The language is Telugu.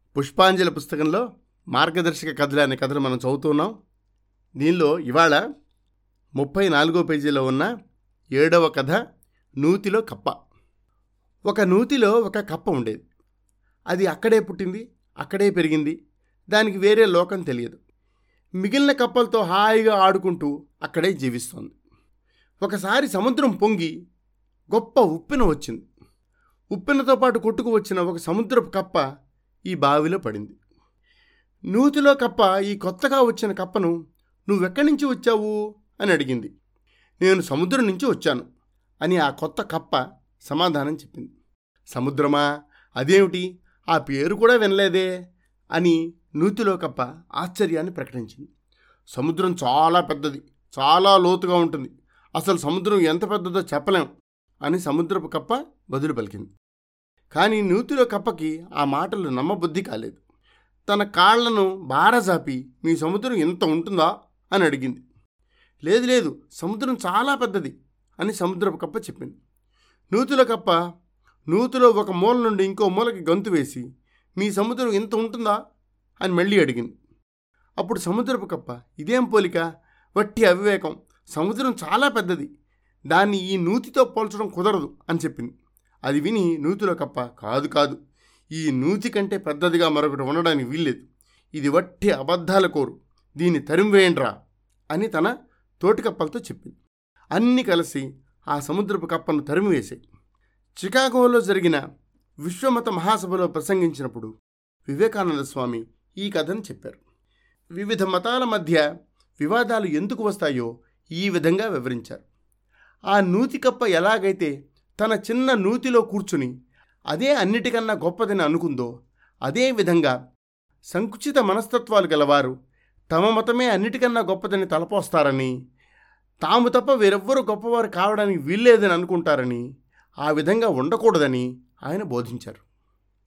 పుష్పాంజలి పుస్తకంలో మార్గదర్శక కథలు అనే కథను మనం చదువుతున్నాం దీనిలో ఇవాళ ముప్పై నాలుగో పేజీలో ఉన్న ఏడవ కథ నూతిలో కప్ప ఒక నూతిలో ఒక కప్ప ఉండేది అది అక్కడే పుట్టింది అక్కడే పెరిగింది దానికి వేరే లోకం తెలియదు మిగిలిన కప్పలతో హాయిగా ఆడుకుంటూ అక్కడే జీవిస్తోంది ఒకసారి సముద్రం పొంగి గొప్ప ఉప్పెన వచ్చింది ఉప్పెనతో పాటు కొట్టుకు వచ్చిన ఒక సముద్రపు కప్ప ఈ బావిలో పడింది నూతిలో కప్ప ఈ కొత్తగా వచ్చిన కప్పను నువ్వెక్కడి నుంచి వచ్చావు అని అడిగింది నేను సముద్రం నుంచి వచ్చాను అని ఆ కొత్త కప్ప సమాధానం చెప్పింది సముద్రమా అదేమిటి ఆ పేరు కూడా వినలేదే అని నూతిలో కప్ప ఆశ్చర్యాన్ని ప్రకటించింది సముద్రం చాలా పెద్దది చాలా లోతుగా ఉంటుంది అసలు సముద్రం ఎంత పెద్దదో చెప్పలేం అని సముద్రపు కప్ప బదులు పలికింది కానీ నూతిలో కప్పకి ఆ మాటలు నమ్మబుద్ధి కాలేదు తన కాళ్లను బారజాపి మీ సముద్రం ఎంత ఉంటుందా అని అడిగింది లేదు లేదు సముద్రం చాలా పెద్దది అని సముద్రపు కప్ప చెప్పింది నూతిలో కప్ప నూతిలో ఒక మూల నుండి ఇంకో మూలకి గంతు వేసి మీ సముద్రం ఇంత ఉంటుందా అని మళ్ళీ అడిగింది అప్పుడు సముద్రపు కప్ప ఇదేం పోలిక వట్టి అవివేకం సముద్రం చాలా పెద్దది దాన్ని ఈ నూతితో పోల్చడం కుదరదు అని చెప్పింది అది విని నూతిలో కప్ప కాదు కాదు ఈ నూతి కంటే పెద్దదిగా మరొకటి ఉండడానికి వీల్లేదు ఇది వట్టి అబద్ధాల కోరు దీన్ని తరిమివేయండ్రా అని తన తోటి కప్పలతో చెప్పింది అన్నీ కలిసి ఆ సముద్రపు కప్పను తరిమివేశాయి చికాగోలో జరిగిన విశ్వమత మహాసభలో ప్రసంగించినప్పుడు వివేకానంద స్వామి ఈ కథను చెప్పారు వివిధ మతాల మధ్య వివాదాలు ఎందుకు వస్తాయో ఈ విధంగా వివరించారు ఆ నూతి కప్ప ఎలాగైతే తన చిన్న నూతిలో కూర్చుని అదే అన్నిటికన్నా గొప్పదని అనుకుందో అదే విధంగా సంకుచిత మనస్తత్వాలు గలవారు తమ మతమే అన్నిటికన్నా గొప్పదని తలపోస్తారని తాము తప్ప వేరెవ్వరూ గొప్పవారు కావడానికి వీల్లేదని అనుకుంటారని ఆ విధంగా ఉండకూడదని ఆయన బోధించారు